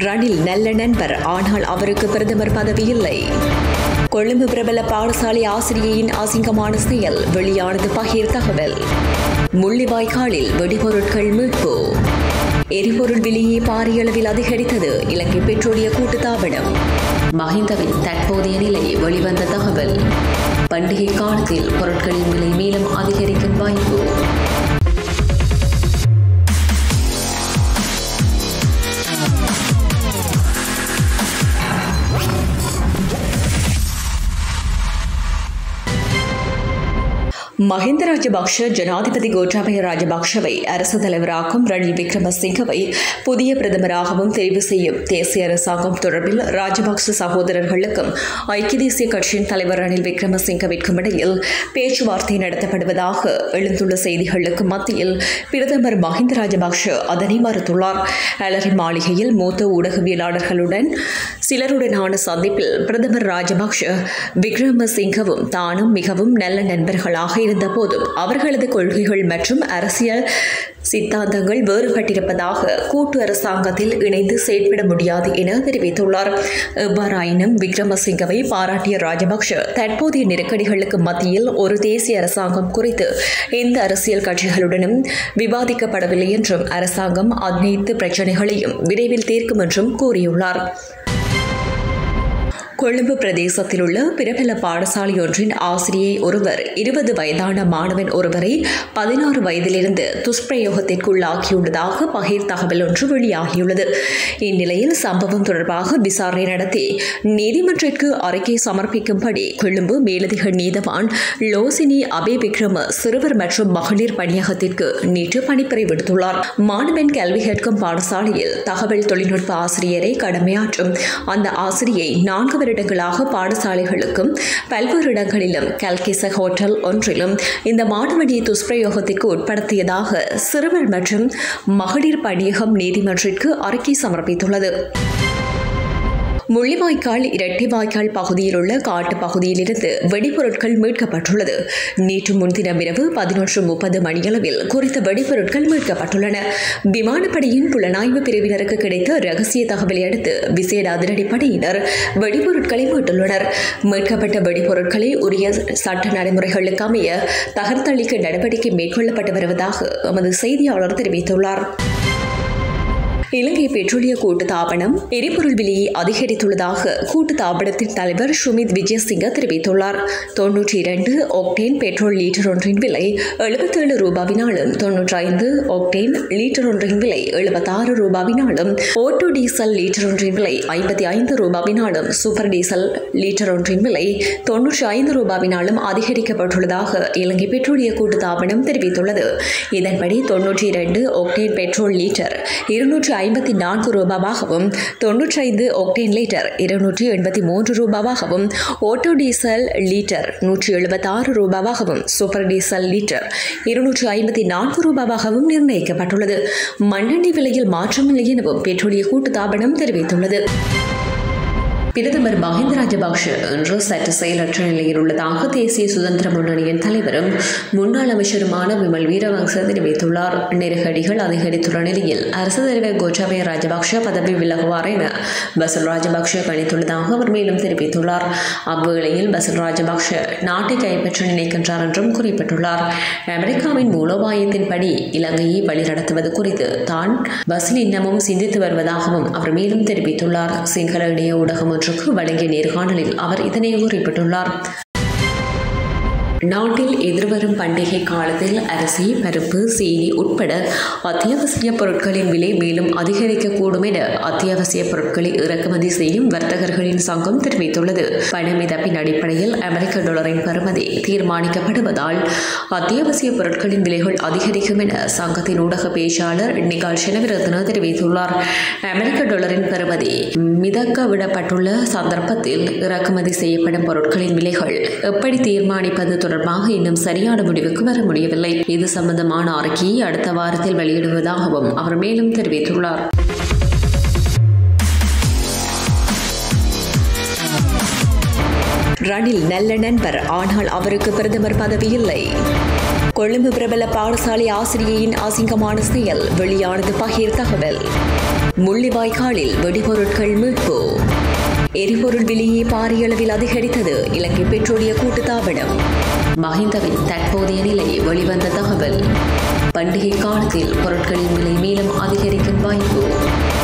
ரணில் நல்ல நண்பர் ஆனால் அவருக்கு பிரதமர் பதவி இல்லை கொழும்பு பிரபல பாடசாலை ஆசிரியையின் அசிங்கமான செயல் வெளியானது பகிர் தகவல் முள்ளிவாய்க்காலில் வெடிபொருட்கள் மீட்பு எரிபொருள் விலையை பாரிய அளவில் அதிகரித்தது இலங்கை பெட்ரோலிய கூட்டுத்தாபனம் மஹிந்தவின் தற்போதைய நிலை வெளிவந்த தகவல் பண்டிகை காலத்தில் பொருட்களின் விலை மேலும் அதிகரிக்கும் வாய்ப்பு மஹிந்த ராஜபக்ஷ ஜனாதிபதி கோட்டாபய ராஜபக்ஷவை அரசு தலைவராக்கும் ரணில் விக்ரமசிங்கவை புதிய பிரதமராகவும் தெரிவு செய்யும் தேசிய அரசாங்கம் தொடர்பில் ராஜபக்ஷ சகோதரர்களுக்கும் ஐக்கிய தேசிய கட்சியின் தலைவர் ரணில் விக்ரமசிங்கவிற்கும் இடையில் பேச்சுவார்த்தை நடத்தப்படுவதாக எழுந்துள்ள செய்திகளுக்கு மத்தியில் பிரதமர் மஹிந்த ராஜபக்ஷ அதனை மறுத்துள்ளார் அலரி மாளிகையில் மூத்த ஊடகவியலாளர்களுடன் சிலருடனான சந்திப்பில் பிரதமர் ராஜபக்ஷ விக்ரமசிங்கவும் தானும் மிகவும் நல்ல நண்பர்களாக இருந்த போதும் அவர்களது கொள்கைகள் மற்றும் அரசியல் சித்தாந்தங்கள் வேறுபட்டிருப்பதாக கூட்டு அரசாங்கத்தில் இணைந்து செயல்பட முடியாது என தெரிவித்துள்ளார் எவ்வாறாயினும் விக்ரமசிங்கவை பாராட்டிய ராஜபக்ஷ தற்போதைய நெருக்கடிகளுக்கு மத்தியில் ஒரு தேசிய அரசாங்கம் குறித்து எந்த அரசியல் கட்சிகளுடனும் விவாதிக்கப்படவில்லை என்றும் அரசாங்கம் அனைத்து பிரச்சினைகளையும் விரைவில் தீர்க்கும் என்றும் கூறியுள்ளார் கொழும்பு பிரதேசத்தில் உள்ள பிரபல பாடசாலை ஒன்றின் ஆசிரியை ஒருவர் இருபது வயதான மாணவன் ஒருவரை பதினாறு வயதிலிருந்து துஷ்பிரயோகத்திற்குள்ளாக்கியுள்ளதாக பகிர் தகவல் ஒன்று வெளியாகியுள்ளது இந்நிலையில் சம்பவம் தொடர்பாக விசாரணை நடத்தி நீதிமன்றத்திற்கு அறிக்கை சமர்ப்பிக்கும்படி கொழும்பு மேலதிக நீதவான் லோசினி அபே விக்ரம சிறுவர் மற்றும் மகளிர் பணியகத்திற்கு நேற்று பணிப்புரை விடுத்துள்ளார் மாணவன் கல்வி கேட்கும் பாடசாலையில் தகவல் தொழில்நுட்ப ஆசிரியரை கடமையாற்றும் அந்த ஆசிரியை நான்கு வருடங்களாக பாடசாலைகளுக்கும் பல்வேறு இடங்களிலும் கல்கிச ஹோட்டல் ஒன்றிலும் இந்த மாணவனியை துஷ்பிரயோகத்திற்கு உட்படுத்தியதாக சிறுவர் மற்றும் மகளிர் பணியகம் நீதிமன்றிற்கு அறிக்கை சமர்ப்பித்துள்ளது முள்ளிவாய்க்கால் இரட்டிவாய்க்கால் பகுதியில் உள்ள காட்டு பகுதியிலிருந்து வெடிபொருட்கள் மீட்கப்பட்டுள்ளது நேற்று முன்தினம் இரவு பதினொன்று முப்பது மணியளவில் குறித்த வெடிபொருட்கள் மீட்கப்பட்டுள்ளன விமானப்படையின் புலனாய்வு பிரிவினருக்கு கிடைத்த ரகசிய தகவலை அடுத்து விசேட அதிரடிப்படையினர் வெடிபொருட்களை மீட்டுள்ளனர் மீட்கப்பட்ட வெடிபொருட்களை உரிய சட்ட நடைமுறைகளுக்கு அமைய தகர்த்தளிக்க நடவடிக்கை மேற்கொள்ளப்பட்டு வருவதாக எமது செய்தியாளர் தெரிவித்துள்ளார் இலங்கை பெட்ரோலிய கூட்டு தாபனம் எரிபொருள் விலையை அதிகரித்துள்ளதாக கூட்டு தாபனத்தின் தலைவர் சுமித் விஜயசிங்க தெரிவித்துள்ளார் தொன்னூற்றி இரண்டு ஒக்டேன் பெட்ரோல் லீட்டர் ஒன்றின் விலை எழுபத்தேழு ரூபாவினாலும் தொன்னூற்றி ஐந்து ஒக்டேன் லீட்டர் ஒன்றின் விலை எழுபத்தாறு ரூபாவினாலும் ஓட்டோ டீசல் லீட்டர் ஒன்றின் விலை ஐம்பத்தி ஐந்து ரூபாவினாலும் சூப்பர் டீசல் லீட்டர் ஒன்றின் விலை தொன்னூற்றி ஐந்து ரூபாவினாலும் அதிகரிக்கப்பட்டுள்ளதாக இலங்கை பெட்ரோலிய கூட்டு தாபனம் தெரிவித்துள்ளது இதன்படி தொன்னூற்றி இரண்டு ஒக்டேன் பெட்ரோல் லீட்டர் இருநூற்று ஐம்பத்தி நான்கு ரூபாவாகவும் தொன்னூற்றி ஐந்து ஒக்டேன் லிட்டர் இருநூற்றி எண்பத்தி மூன்று ரூபாவாகவும் ஓட்டோ டீசல் லீட்டர் நூற்றி எழுபத்தாறு ரூபாவாகவும் சூப்பர் டீசல் லீட்டர் இருநூற்றி ஐம்பத்தி நான்கு ரூபாவாகவும் நிர்ணயிக்கப்பட்டுள்ளது மண்ணெண்ணெய் விலையில் மாற்றமில்லை எனவும் பெட்ரோலிய கூட்டு தாபனம் தெரிவித்துள்ளது பிரதமர் மஹிந்த ராஜபக்ஷ இன்று சற்று செயலற்ற நிலையில் உள்ளதாக தேசிய சுதந்திர முன்னணியின் தலைவரும் முன்னாள் அமைச்சருமான விமல் வீரவங்ச தெரிவித்துள்ளார் நெருக்கடிகள் அதிகரித்துள்ள நிலையில் அரசு தலைவர் கோட்டாபய ராஜபக்ஷ பதவி விலகுவார் என பசல் ராஜபக்ஷ கணித்துள்ளதாக அவர் மேலும் தெரிவித்துள்ளார் அவ்வேளையில் பசல் ராஜபக்ஷ நாட்டை கைப்பற்ற நினைக்கின்றார் என்றும் குறிப்பிட்டுள்ளார் அமெரிக்காவின் மூலோபாயத்தின்படி இலங்கையை வழிநடத்துவது குறித்து தான் பஸ்ல் இன்னமும் சிந்தித்து வருவதாகவும் அவர் மேலும் தெரிவித்துள்ளார் சிங்கள இணைய ஊடகம் ஒன்றுக்கு வழங்கிய நேர்காணலில் அவர் இதனை குறிப்பிட்டுள்ளார் நாட்டில் எதிர்வரும் பண்டிகை காலத்தில் அரிசி பருப்பு சீனி உட்பட அத்தியாவசிய பொருட்களின் விலை மேலும் அதிகரிக்கக்கூடும் என அத்தியாவசிய பொருட்களை இறக்குமதி செய்யும் வர்த்தகர்களின் சங்கம் தெரிவித்துள்ளது பணமிதப்பின் அடிப்படையில் அமெரிக்க டாலரின் பெறுமதி தீர்மானிக்கப்படுவதால் அத்தியாவசிய பொருட்களின் விலைகள் அதிகரிக்கும் என சங்கத்தின் ஊடக பேச்சாளர் நிகால் செனவிரத்ன தெரிவித்துள்ளார் அமெரிக்க டாலரின் பெறுமதி மிதக்க விடப்பட்டுள்ள சந்தர்ப்பத்தில் இறக்குமதி செய்யப்படும் பொருட்களின் விலைகள் எப்படி தீர்மானிப்பது தொடர்பாக இன்னும் சரியான முடிவுக்கு வர முடியவில்லை இது சம்பந்தமான அறிக்கையை அடுத்த வாரத்தில் வெளியிடுவதாகவும் அவர் மேலும் தெரிவித்துள்ளார் ரணில் நல்ல நண்பர் ஆனால் அவருக்கு பிரதமர் பதவி இல்லை கொழும்பு பிரபல பாடசாலை ஆசிரியையின் அசிங்கமான செயல் வெளியானது பகிர் தகவல் முள்ளிவாய்க்காலில் வெடிபொருட்கள் மீட்பு எரிபொருள் விலையே பாரிய அளவில் அதிகரித்தது இலங்கை பெட்ரோலிய கூட்டுத்தாபனம் மஹிந்தவின் தற்போதைய நிலை வெளிவந்த தகவல் பண்டிகை காலத்தில் பொருட்களின் விலை மேலும் அதிகரிக்கும் வாய்ப்பு